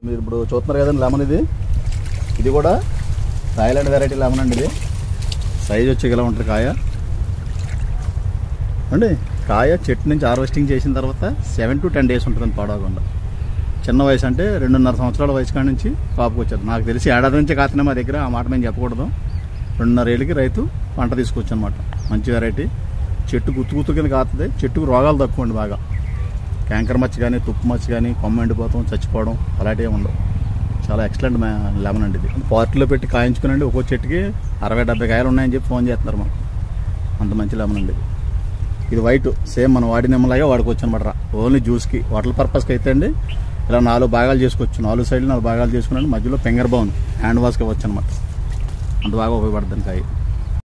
మీరు ఇప్పుడు చూస్తున్నారు కదండి లెమన్ ఇది ఇది కూడా థాయిలాండ్ వెరైటీ లెమన్ అండి ఇది సైజ్ వచ్చి ఇలా ఉంటుంది కాయ అండి కాయ చెట్టు నుంచి హార్వెస్టింగ్ చేసిన తర్వాత సెవెన్ టు టెన్ డేస్ ఉంటుందండి పాడవకుండా చిన్న వయసు అంటే రెండున్నర సంవత్సరాల వయసు కాడ నుంచి కాపుకి వచ్చారు నాకు తెలిసి ఏడాది నుంచి కాతనే మా దగ్గర ఆ మాట మేము చెప్పకూడదు రెండున్నర ఏళ్ళకి రైతు పంట తీసుకొచ్చు అనమాట మంచి వెరైటీ చెట్టు గుత్తు గుత్తు కింద కాస్తుంది చెట్టుకు రోగాలు తక్కువ అండి బాగా క్యాంకర్ మచ్చ కానీ తుప్పు మచ్చ కానీ కొమ్మ ఎండిపోవడం చచ్చిపోవడం అలాంటివి ఉండవు చాలా ఎక్సలెంట్ లెమన్ అండి ఇది పార్టీలో పెట్టి కాయించుకునండి ఒక్కో చెట్టుకి అరవై డెబ్బై కాయలు ఉన్నాయని చెప్పి ఫోన్ చేస్తున్నారు మనం అంత మంచి లెమన్ అండి ఇది ఇది వైట్ సేమ్ మనం వాడిన నిమ్మలాగే వాడుకోవచ్చు అనమాట ఓన్లీ జ్యూస్కి వాటర్ పర్పస్కి అయితే అండి ఇలా నాలుగు భాగాలు చేసుకోవచ్చు నాలుగు సైడ్లు నాలుగు భాగాలు చేసుకున్నాండి మధ్యలో ఫింగర్ బౌన్ హ్యాండ్ వాష్కి ఇవ్వచ్చు అనమాట అంత బాగా ఉపయోగపడుతుంది కాయ